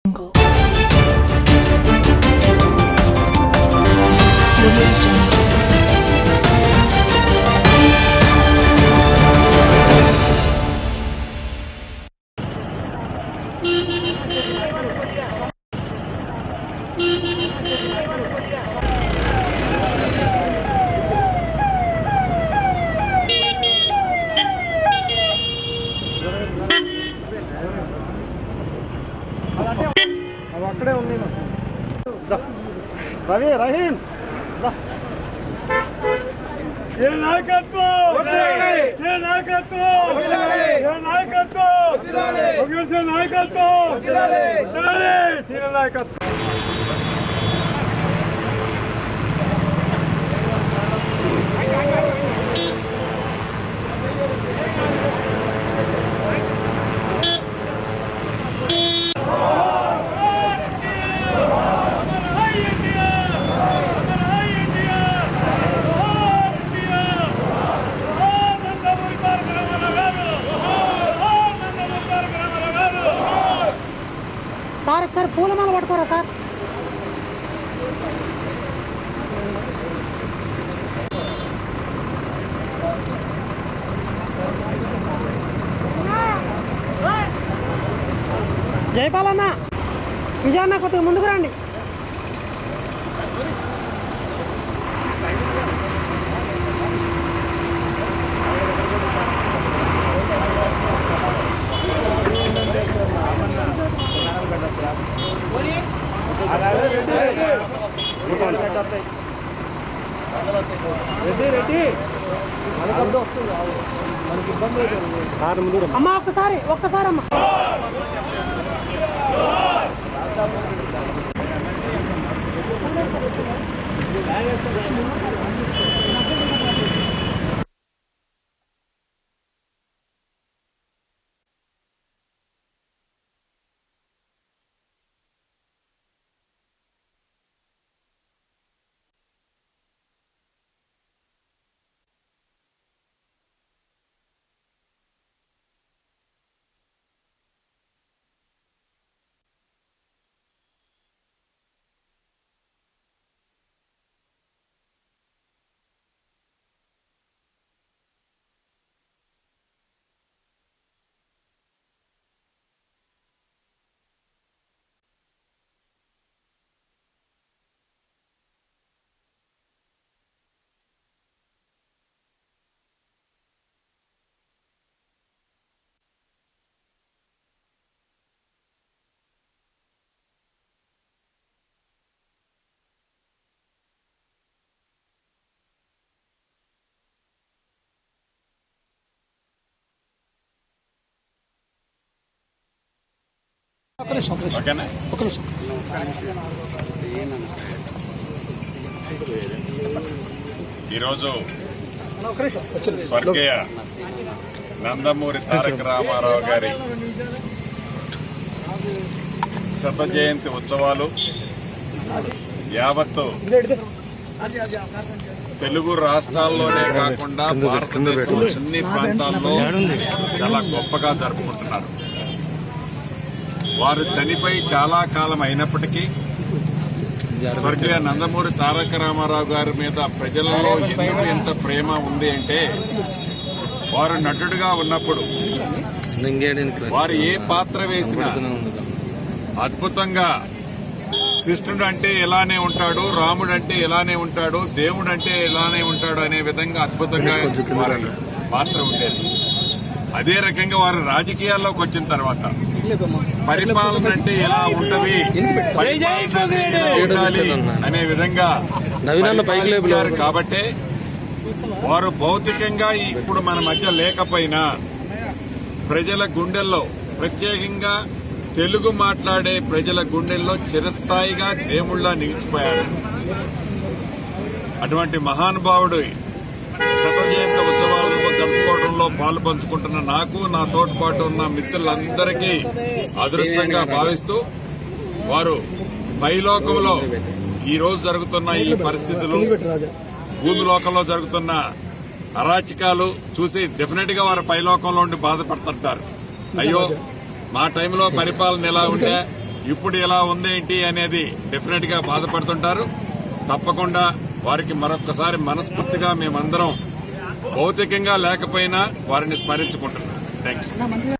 jungle. Audio jungle. అవి అక్కడే ఉన్నాయి నాకు. దా. రవి రహీం దా. ఏ నాయకత్వం ఏ నాయకత్వం ఏ నాయకత్వం కాంగ్రెస్ నాయకత్వం వదిలాలి. సీన నాయకత్వం సార్ ఒకసారి పూలమాల పట్టుకోరా సార్ జయపాలన్న విజయన్న కొద్దిగా ముందుకు రండి రెడ్డి రెడ్డి మనకి అర్థం వస్తుంది మనకి ఇబ్బంది అవుతుంది సార్ ముందు రా. అమ్మ ఒక్కసారి ఒక్కసారి అమ్మ ఓకేనా ఈరోజు స్వర్గీయ నందమూరి తారక రామారావు గారి శత జయంతి ఉత్సవాలు యావత్తు తెలుగు రాష్ట్రాల్లోనే కాకుండా భారతదేశం అన్ని ప్రాంతాల్లో చాలా గొప్పగా జరుపుకుంటున్నారు వారు చనిపోయి చాలా కాలం అయినప్పటికీ స్వర్గీయ నందమూరి తారక రామారావు గారి మీద ప్రజలలో ఎందుకు ఎంత ప్రేమ ఉంది అంటే వారు నటుడుగా ఉన్నప్పుడు వారు ఏ పాత్ర వేసినా అద్భుతంగా కృష్ణుడు అంటే ఇలానే ఉంటాడు రాముడు అంటే ఇలానే ఉంటాడు దేవుడు అంటే ఇలానే ఉంటాడు అనే విధంగా అద్భుతంగా వారి పాత్ర ఉండేది అదే రకంగా వారు రాజకీయాల్లోకి వచ్చిన తర్వాత పరిపాలన అంటే ఎలా ఉంటది పరిపాలన అంటే ఎలా ఉండాలి అనే విధంగా పరిపాలించారు కాబట్టి వారు భౌతికంగా ఇప్పుడు మన మధ్య లేకపోయినా ప్రజల గుండెల్లో ప్రత్యేకంగా తెలుగు మాట్లాడే ప్రజల గుండెల్లో చిరస్థాయిగా దేవుళ్ళ నిలిచిపోయారు అటువంటి మహానుభావుడు శత జయంతి ఉత్సవాలను జరుపుకోవడంలో పాలు పంచుకుంటున్న నాకు నా తోడ్పాటు ఉన్న మిత్రులందరికీ అదృష్టంగా భావిస్తూ వారు పైలోకంలో ఈ రోజు జరుగుతున్న ఈ పరిస్థితులు భూమి లోకంలో జరుగుతున్న అరాచకాలు చూసి డెఫినెట్ గా వారు పైలోకంలో ఉండి బాధపడుతుంటారు అయ్యో మా టైంలో పరిపాలన ఎలా ఉంటే ఇప్పుడు ఇలా ఉందేంటి అనేది డెఫినెట్ గా బాధపడుతుంటారు తప్పకుండా వారికి మరొకసారి మనస్ఫూర్తిగా మేమందరం భౌతికంగా లేకపోయినా వారిని స్మరించుకుంటున్నాం థ్యాంక్ యూ